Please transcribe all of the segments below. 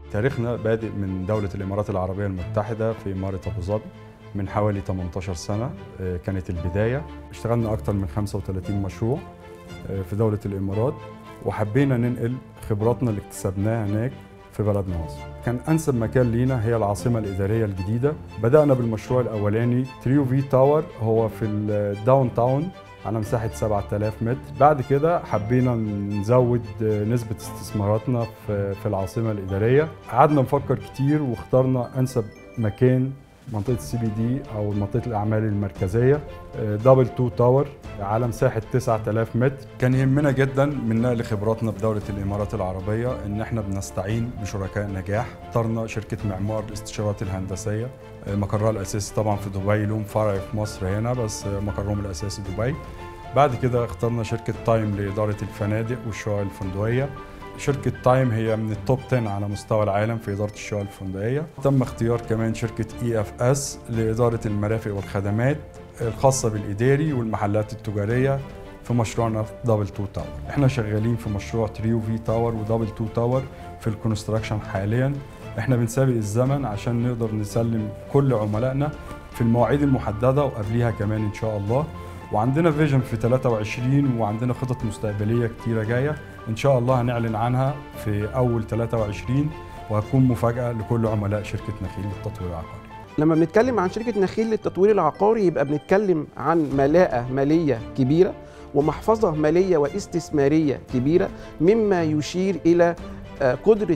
تاريخنا بادئ من دولة الإمارات العربية المتحدة في إمارة أبو ظبي من حوالي 18 سنة آه، كانت البداية اشتغلنا أكثر من 35 مشروع آه، في دولة الإمارات وحبينا ننقل خبراتنا اللي اكتسبناها هناك في بلدنا مصر كان أنسب مكان لينا هي العاصمة الإدارية الجديدة بدأنا بالمشروع الأولاني تريو في تاور هو في الداون تاون على مساحة 7000 متر بعد كده حبينا نزود نسبة استثماراتنا في في العاصمة الإدارية قعدنا نفكر كتير واخترنا أنسب مكان منطقة السي بي دي أو منطقة الأعمال المركزية دبل تو تاور على مساحة 9000 متر كان يهمنا جدا من نقل خبراتنا بدولة الإمارات العربية إن إحنا بنستعين بشركاء نجاح اخترنا شركة معمار الاستشارات الهندسية مقرها الأساسي طبعا في دبي لهم فرع في مصر هنا بس مقرهم الأساسي دبي بعد كده اخترنا شركة تايم لإدارة الفنادق والشقق الفندقية شركة تايم هي من التوب 10 على مستوى العالم في إدارة الشقق الفندقية تم اختيار كمان شركة اي اف اس لإدارة المرافق والخدمات الخاصة بالإداري والمحلات التجارية في مشروعنا دبل تو تاور احنا شغالين في مشروع تريو في تاور ودبل تو تاور في الكونستراكشن حاليا احنا بنسابق الزمن عشان نقدر نسلم كل عملائنا في المواعيد المحددة وقبليها كمان إن شاء الله وعندنا فيجن في 23 وعندنا خطط مستقبليه كتيره جايه ان شاء الله هنعلن عنها في اول 23 وهتكون مفاجاه لكل عملاء شركه نخيل للتطوير العقاري لما بنتكلم عن شركة نخيل للتطوير العقاري يبقى بنتكلم عن ملاءة مالية كبيرة ومحفظة مالية واستثمارية كبيرة مما يشير إلى آه، قدرة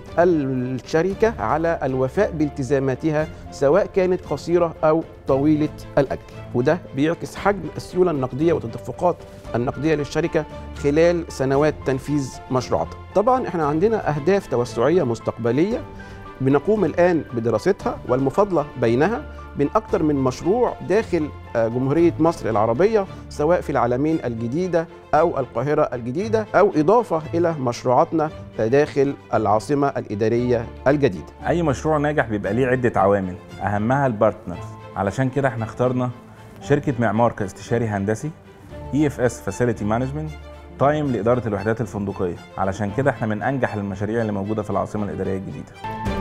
الشركة على الوفاء بالتزاماتها سواء كانت قصيرة أو طويلة الأجل وده بيعكس حجم السيولة النقدية والتدفقات النقدية للشركة خلال سنوات تنفيذ مشروعاتها طبعا احنا عندنا أهداف توسعية مستقبلية بنقوم الآن بدراستها والمفاضلة بينها بين أكثر من مشروع داخل آه، جمهورية مصر العربية سواء في العالمين الجديدة أو القاهرة الجديدة أو إضافة إلى مشروعاتنا داخل العاصمة الإدارية الجديدة اي مشروع ناجح بيبقى ليه عده عوامل اهمها البارتنرز علشان كده احنا اخترنا شركه معمار كاستشاري هندسي اي اف اس فاسيلتي مانجمنت تايم لاداره الوحدات الفندقيه علشان كده احنا من انجح المشاريع اللي موجوده في العاصمه الاداريه الجديده